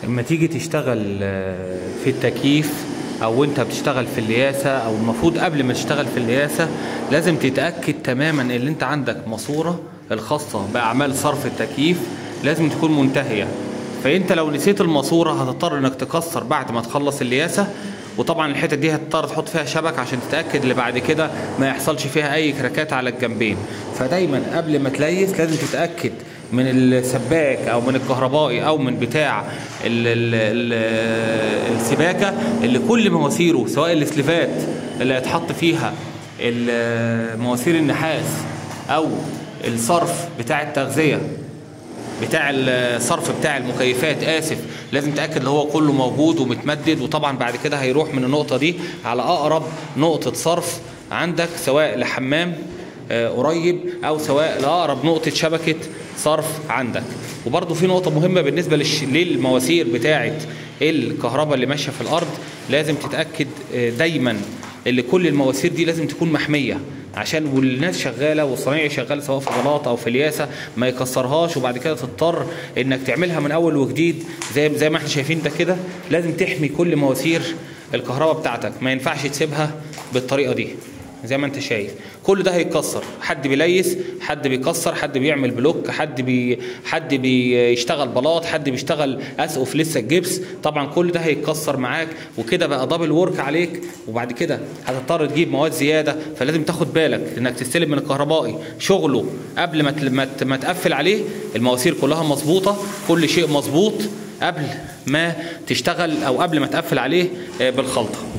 لما تيجي تشتغل آه، في التكييف او انت بتشتغل في الياسة او المفروض قبل ما تشتغل في الياسة لازم تتأكد تماما ان انت عندك ماسورة الخاصة باعمال صرف التكييف لازم تكون منتهية فانت لو نسيت الماسورة هتضطر انك تكسر بعد ما تخلص الياسة وطبعا الحتت دي هتضطر تحط فيها شبك عشان تتاكد اللي بعد كده ما يحصلش فيها اي كراكات على الجنبين فدايما قبل ما تليس لازم تتاكد من السباك او من الكهربائي او من بتاع ال ال ال السباكه اللي كل مواسيره سواء السليفات اللي هيتحط فيها ال- مواسير النحاس او الصرف بتاع التغذيه بتاع الصرف بتاع المكيفات اسف لازم تاكد ان هو كله موجود ومتمدد وطبعا بعد كده هيروح من النقطه دي على اقرب نقطه صرف عندك سواء لحمام آه، قريب او سواء لاقرب نقطه شبكه صرف عندك وبرده في نقطه مهمه بالنسبه للش... للمواسير بتاعه الكهرباء اللي ماشيه في الارض لازم تتاكد آه، دايما اللي كل المواسير دي لازم تكون محميه عشان والناس شغاله والصنايعي شغال سواء في بلاطه او في الياسه ما يكسرهاش وبعد كده تضطر انك تعملها من اول وجديد زي زي ما احنا شايفين ده كده لازم تحمي كل مواسير الكهرباء بتاعتك ما ينفعش تسيبها بالطريقه دي زي ما انت شايف كل ده هيتكسر حد بيليس حد بيكسر حد بيعمل بلوك حد بي حد بيشتغل بلاط حد بيشتغل اسقف لسه الجبس طبعا كل ده هيتكسر معاك وكده بقى دبل ورك عليك وبعد كده هتضطر تجيب مواد زياده فلازم تاخد بالك انك تستلم من الكهربائي شغله قبل ما تل- ما ت- ما تقفل عليه المواسير كلها مظبوطه كل شيء مظبوط قبل ما تشتغل او قبل ما تقفل عليه آه، بالخلطه